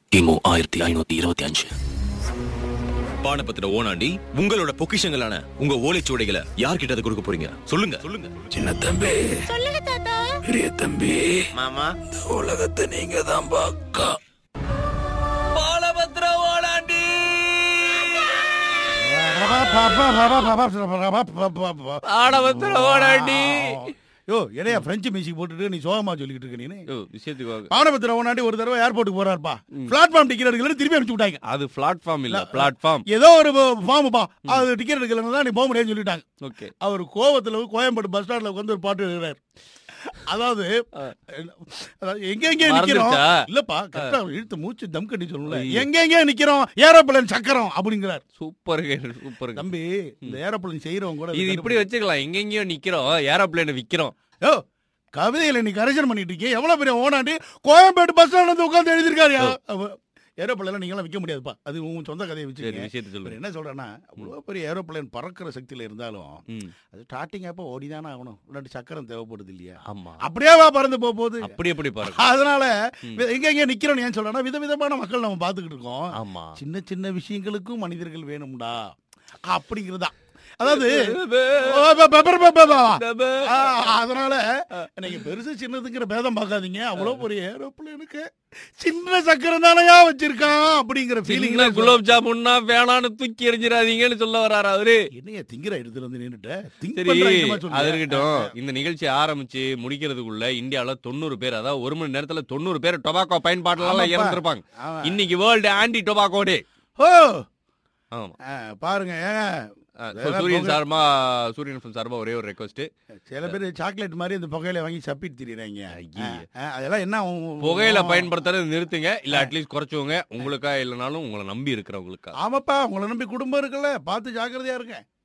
கிமு ஆயிரத்தி ஐநூத்தி இருபத்தி அஞ்சு பானபத்திர ஓனாண்டி உங்களோட பொக்கிஷங்களான உங்க ஓலைச்சுவடைகளை யார்கிட்ட அதை கொடுக்க போறீங்க சொல்லுங்க சொல்லுங்க சின்ன தம்பி சொல்லுங்க தாத்தா பெரிய தம்பி மாமா இந்த உலகத்தை நீங்க தான் பாக்கா பாலபத்திர ஓனாண்டி ஆடவத்துல ஓடாண்டி யோ என்னையா பிரெஞ்சு மியூசிக் போட்டுட்டு நீ சோகமா சொல்லிக்கிட்டு இருக்க நீ யோ, விஷயத்துக்கு வாங்க. பானபத்திர ஓனாண்டி ஒரு தடவை ஏர்போர்ட்டுக்கு போறாருப்பா பிளாட்ஃபார்ம் டிக்கெட் எடுக்கலன்னு திருப்பி அனுப்பிச்சு விட்டாங்க அது பிளாட்ஃபார்ம் இல்ல பிளாட்ஃபார்ம் ஏதோ ஒரு ஃபார்முப்பா அது டிக்கெட் எடுக்கலன்னு தான் நீ போக முடியாதுன்னு சொல்லிட்டாங்க ஓகே அவர் கோவத்துல கோயம்பேடு பஸ் ஸ்டாண்ட்ல உட்காந்து ஒரு பாட்டு எழுதுறாரு அதாவது அதாவது எங்க எங்க நிக்கிறோம் மறந்துருச்சா? இல்லப்பா கரெக்டா இழுத்து மூச்சு தம் கட்டி சொல்லல எங்க எங்க நிக்கிறோம் ஏரோப்ளேன் சக்கரம் அப்படிங்கிறார் சூப்பருங்க சூப்பருங்க தம்பி இந்த ஏரோப்ளேன் செய்யறவங்க கூட இது இப்படி வச்சுக்கலாம் எங்கெங்கயோ நிக்கிறோம் ஏரோப்ளேன் விக்கிறோம் யோ கவிதையில நீ கரெக்ஷன் பண்ணிட்டு இருக்கீங்க எவ்வளவு பெரிய ஓனாண்டி கோயம்பேடு பஸ் ஸ்டாண்ட்ல வந்து உட்கார்ந்து எழுதிருக்காருயா ஏரோப்ளேன் நீங்களாம் விற்க முடியாதுப்பா அது உங்க சொந்த கதையை சரி வச்சுக்கோங்க விஷயத்தை இவர் சொல்லுங்க என்ன சொல்றேன்னா அவ்வளவு பெரிய ஏரோப்ளேன் பறக்கிற சக்தியில இருந்தாலும் ம், அது ஸ்டார்டிங் அப்ப ஓடிதானே ஆகணும் இல்லாட்டி சக்கரம் தேவைப்படுது இல்லையா ஆமா அப்படியே வா பறந்து போக போகுது அப்படி எப்படி பாருங்க அதனால வி- எங்க எங்க நிக்கிறோம் ஏன் சொல்றேன்னா விதவிதமான மக்கள் நம்ம பாத்துக்கிட்டு இருக்கோம் ஆமா சின்ன சின்ன விஷயங்களுக்கும் மனிதர்கள் வேணும்டா அப்படிங்கிறதா அதாவது ஓ, ப- ப- ப- ப- ப- ப- ஆ, அதனால நீங்க பெருசு சின்னதுங்கிற பேதம் பார்க்காதீங்க அவ்வளவு பெரிய ஏரோப்ளேனுக்கு சின்ன சக்கரம் தானையா வச்சிருக்கான் அப்படிங்கிற சின்ன ஃபீலிங் குலோப் ஜாமுன்னா வேணான்னு தூக்கி எறிஞ்சிடாதீங்கன்னு சொல்ல வராரு அவரு என்னைய திங்கிற இடத்துல வந்து நின்னுட்ட திங்க் சரி பண்ற ஐட்டமா சொல்லுங்க. அது இருக்கட்டும் இந்த நிகழ்ச்சி ஆரம்பிச்சு முடிக்கிறதுக்குள்ள இந்தியால தொண்ணூறு பேர் அதாவது ஒரு மணி நேரத்துல தொண்ணூறு பேர் டொபாக்கோ பயன்பாட்டுல எல்லாம் ஆமாப்பா. இறந்துருப்பாங்க ஆமா. இன்னைக்கு வேர்ல்டு ஆன்டி டொபாக்கோ டே ஓ ஆமா ஆ, பாருங்க ஏங்க ஆ, so அதெல்லாம் சூரியன் போக- சார்பா சூரியன் FM சார்பா ஒரே ஒரு ரெக்வஸ்ட் சில பேர் சாக்லேட் மாதிரி இந்த புகையில வாங்கி சப்பிட்டு திரியறாங்க ஐயே. அதெல்லாம் என்ன உன்- புகையில பயன்படுத்துறது நிறுத்துங்க இல்ல அட்லீஸ்ட் குறைச்சுவங்க உங்களுக்கா இல்லைனாலும் உங்களை நம்பி இருக்கிறவங்களுக்கா ஆமாப்பா உங்களை நம்பி குடும்பம் இருக்குல்ல பார்த்து ஜாக்கிரதையா இருங்க